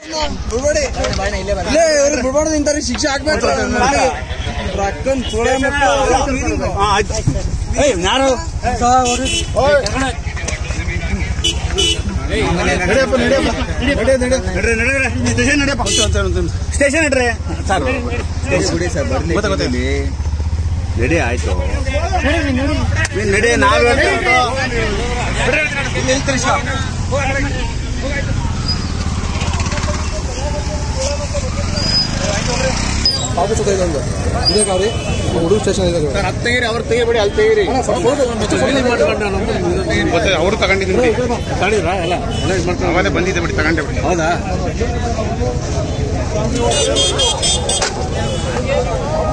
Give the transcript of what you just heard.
ಬಿಡ್ಬೇಡಿ ಇಲ್ಲೇ ಇವ್ರಿಗೆ ಬಿಡ್ಬಾರ್ದು ಇಂಥವ್ರಿಗೆ ಶಿಕ್ಷೆ ಆಗ್ಬೇಕು ರೊಕ್ಕನ್ ಸುಳೆ ಯಾರು ಸ್ಟೇಷನ್ ಇಡ್ರಿ ಸರ್ ನಡಿ ಆಯ್ತು ನೀನ್ ನಡಿ ನಾವ್ ಆಫೀಸ್ ಇದೆ ಒಂದು ಇದೇ ಕಾವ್ರಿ ಹುಡುಗ ಸ್ಟೇಷನ್ ಇದೆ ತೆಗೀರಿ ಅವ್ರು ತೆಗಿಬೇಡಿ ಅಲ್ಲಿ ತೆಗೀರಿ ಮತ್ತೆ ಅವರು ತಗೊಂಡಿದ್ದೀನಿ ಅವಾಗಲೇ ಬಂದಿದ್ದೆ ಬಿಡಿ ತಗೊಂಡೆ ಬಿಡಿ ಹೌದಾ